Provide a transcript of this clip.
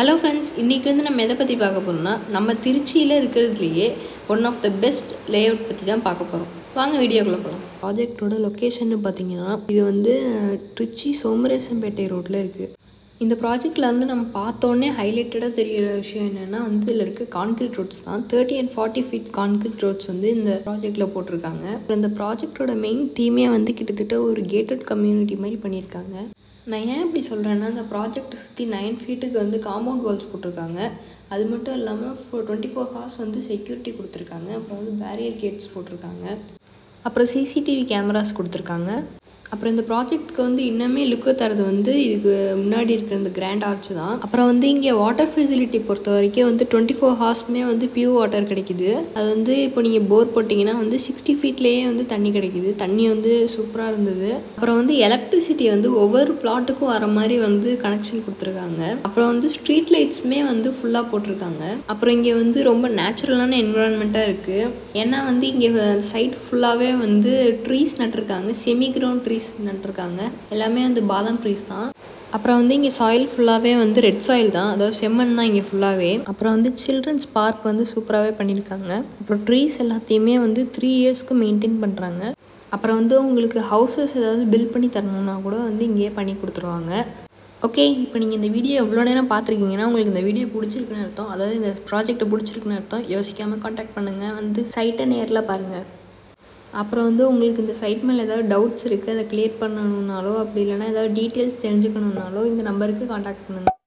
hello friends இன்றைக்கி வந்து நம்ம எதை பற்றி பார்க்க போகிறோம்னா நம்ம திருச்சியில் இருக்கிறதுலையே one of the best layout பற்றி தான் பார்க்க போகிறோம் வாங்க வீடியோக்குள்ளே போகலாம் ப்ராஜெக்டோட லொக்கேஷன் பார்த்தீங்கன்னா இது வந்து திருச்சி சோமரேசம்பேட்டை ரோட்டில் இருக்குது இந்த ப்ராஜெக்டில் வந்து நம்ம பார்த்தோன்னே ஹைலைட்டடாக தெரிகிற விஷயம் என்னென்னா வந்து இதில் இருக்க கான்க்ரீட் ரோட்ஸ் தான் thirty and forty feet concrete roads வந்து இந்த ப்ராஜெக்டில் போட்டிருக்காங்க அப்புறம் இந்த ப்ராஜெக்டோட மெயின் தீமே வந்து கிட்டத்தட்ட ஒரு கேட்டட் கம்யூனிட்டி மாதிரி பண்ணியிருக்காங்க நான் ஏன் இப்படி சொல்கிறேன்னா இந்த ப்ராஜெக்ட் சுற்றி நைன் ஃபீட்டுக்கு வந்து காம்பவுண்ட் வால்ஸ் போட்டிருக்காங்க அது மட்டும் இல்லாமல் ஃபோர் டுவெண்ட்டி ஃபோர் ஹவர்ஸ் வந்து செக்யூரிட்டி கொடுத்துருக்காங்க அப்புறம் வந்து பேரியர் கேட்ஸ் போட்டிருக்காங்க அப்புறம் சிசிடிவி கேமராஸ் கொடுத்துருக்காங்க அப்புறம் இந்த ப்ராஜெக்ட்க்கு வந்து இன்னுமே லுக்கு தரது வந்து இதுக்கு முன்னாடி இருக்கிற இந்த கிராண்ட் ஆர்ச் தான் அப்புறம் வந்து இங்கே வாட்டர் ஃபெசிலிட்டி பொறுத்த வரைக்கும் வந்து டுவெண்ட்டி ஃபோர் ஹார்ஸ்மே வந்து பியூர் வாட்டர் கிடைக்குது அது வந்து இப்போ நீங்கள் போர் போட்டிங்கன்னா வந்து சிக்ஸ்டி ஃபீட்லேயே வந்து தண்ணி கிடைக்குது தண்ணி வந்து சூப்பராக இருந்தது அப்புறம் வந்து எலக்ட்ரிசிட்டி வந்து ஒவ்வொரு பிளாட்டுக்கும் வர மாதிரி வந்து கனெக்ஷன் கொடுத்துருக்காங்க அப்புறம் வந்து ஸ்ட்ரீட் லைட்ஸுமே வந்து ஃபுல்லாக போட்டிருக்காங்க அப்புறம் இங்கே வந்து ரொம்ப நேச்சுரலான என்விரான்மெண்ட்டாக இருக்குது ஏன்னா வந்து இங்கே சைட் ஃபுல்லாகவே வந்து ட்ரீஸ் நட்டிருக்காங்க செமி கிரவுண்ட் ட்ரீஸ் நட்டிருக்காங்க எல்லாமே வந்து பாதாம் ட்ரீஸ் தான் அப்புறம் வந்து இங்கே சாயில் ஃபுல்லாகவே வந்து ரெட் சாயில் தான் அதாவது செம்மண் தான் இங்கே ஃபுல்லாகவே அப்புறம் வந்து சில்ட்ரன்ஸ் பார்க் வந்து சூப்பராகவே பண்ணியிருக்காங்க அப்புறம் ட்ரீஸ் எல்லாத்தையுமே வந்து த்ரீ இயர்ஸ்க்கு மெயின்டைன் பண்ணுறாங்க அப்புறம் வந்து உங்களுக்கு ஹவுசஸ் ஏதாவது பில்ட் பண்ணி தரணும்னா கூட வந்து இங்கேயே பண்ணி கொடுத்துருவாங்க ஓகே இப்போ நீங்கள் இந்த வீடியோ எவ்வளோ நேரம் பார்த்துருக்கீங்கன்னா உங்களுக்கு இந்த வீடியோ பிடிச்சிருக்குன்னு அர்த்தம் அதாவது இந்த ப்ராஜெக்ட்டை பிடிச்சிருக்குன்னு அர்த்தம் யோசிக்காமல் காண்டாக்ட் பண்ணுங்கள் வந்து சைட்டை நேரில் பாருங்கள் அப்புறம் வந்து உங்களுக்கு இந்த சைட் மேலே ஏதாவது டவுட்ஸ் இருக்குது அதை கிளியர் பண்ணணுன்னாலோ அப்படி இல்லைனா ஏதாவது டீட்டெயில்ஸ் தெரிஞ்சுக்கணுன்னாலோ இந்த நம்பருக்கு காண்டாக்ட் பண்ணுங்கள்